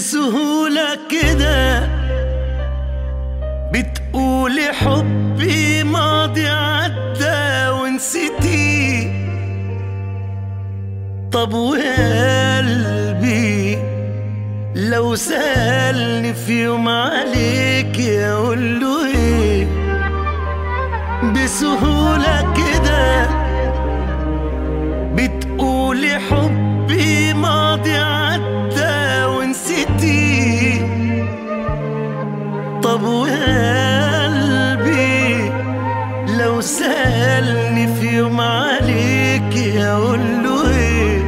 بسهولة كده بتقولي حبي ماضي عدى ونسيتي طب وقلبي لو سألني في يوم عليك اقول له ايه بسهولة كده بتقولي حبي ماضي عدى ونسيتي طب وقلبي لو سألني في يوم عليك اقول له ايه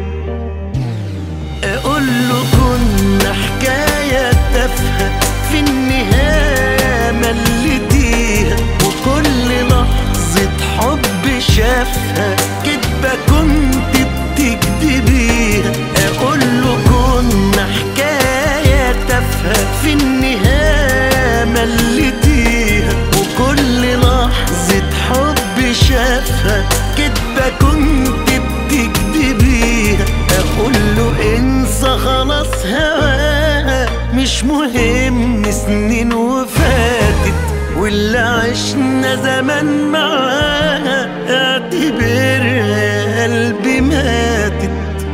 اقول له كنا حكاية تافهة في النهاية مليتيها وكل لحظة حب شافها كدبة كنت بتكدبيها اقول له كنا حكاية تافهة في النهاية مليتيها وكل لحظة حب شافها كدبة كنت بتكدبيها اقول له انسى خلاص هواها مش مهم سنين وفاتت واللي عشنا زمان معاها اعتبرها قلبي ماتت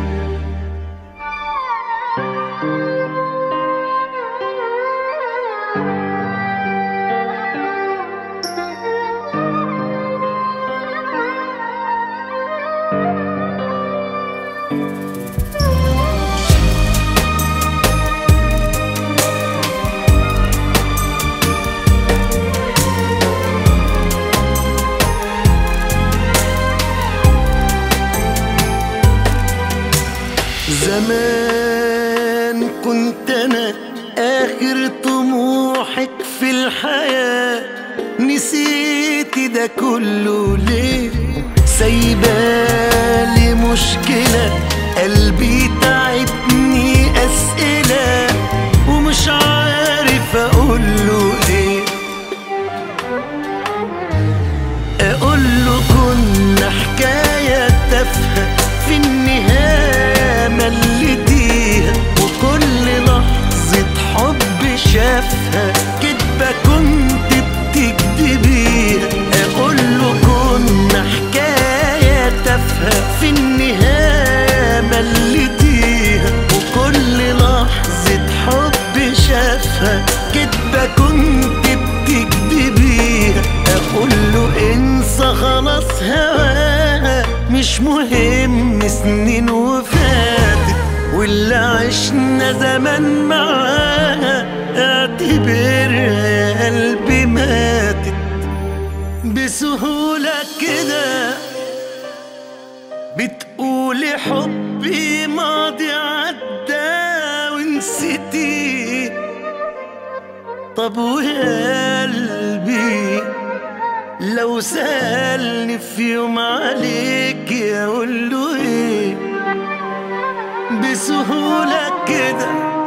زمان كنت انا اخر طموحك في الحياة نسيتي ده كله ليه سايبالي مشكلة قلبي تعبني اسئلة ومش عارف اقوله ايه اقول له كنا حكاية تافهة في النهاية مليتيها وكل لحظة حب شافها كدبة كنت بتكدبيها اقول له كنا حكاية تافهة في النهاية مليتيها وكل لحظة حب شافها كدبة كنت بتكدبيها اقول له انسى خلاص هواها مش مهم سنين وفاتت واللي عشنا زمان معاها اعتبرها قلبي ماتت بسهولة كده بتقولي حبي ماضي عدى ونسيتي طب وقلبي لو سألني في يوم عليك اقول له ايه بسهولة كده